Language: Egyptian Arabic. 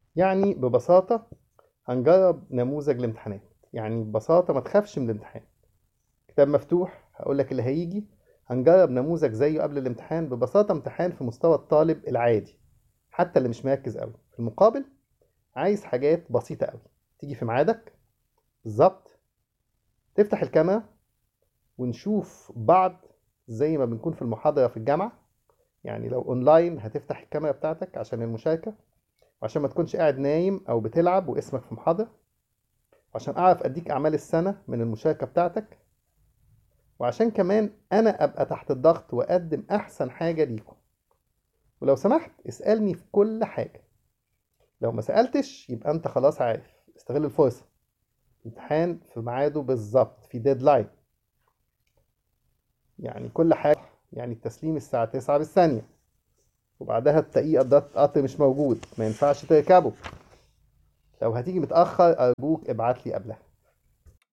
يعني ببساطة هنجرب نموذج الامتحانات يعني ببساطة ما تخافش من الامتحان كتاب مفتوح هقول لك اللي هيجي هنجرب نموذج زيه قبل الامتحان ببساطة امتحان في مستوى الطالب العادي حتى اللي مش مركز قوي في المقابل عايز حاجات بسيطة قوي تيجي في ميعادك بالظبط تفتح الكاميرا ونشوف بعض زي ما بنكون في المحاضرة في الجامعة يعني لو اونلاين هتفتح الكاميرا بتاعتك عشان المشاركة وعشان ما تكونش قاعد نايم او بتلعب واسمك في محاضرة وعشان اعرف اديك اعمال السنة من المشاركة بتاعتك وعشان كمان انا ابقى تحت الضغط واقدم احسن حاجة ليكم ولو سمحت اسألني في كل حاجة لو ما سألتش يبقى انت خلاص عارف استغل الفرصة امتحان في ميعاده بالظبط في ديدلاين يعني كل حاجة يعني التسليم الساعة 9 بالثانية وبعدها التقييد ده قطر مش موجود ما ينفعش تركبه لو هتيجي متأخر أرجوك ابعت لي قبلها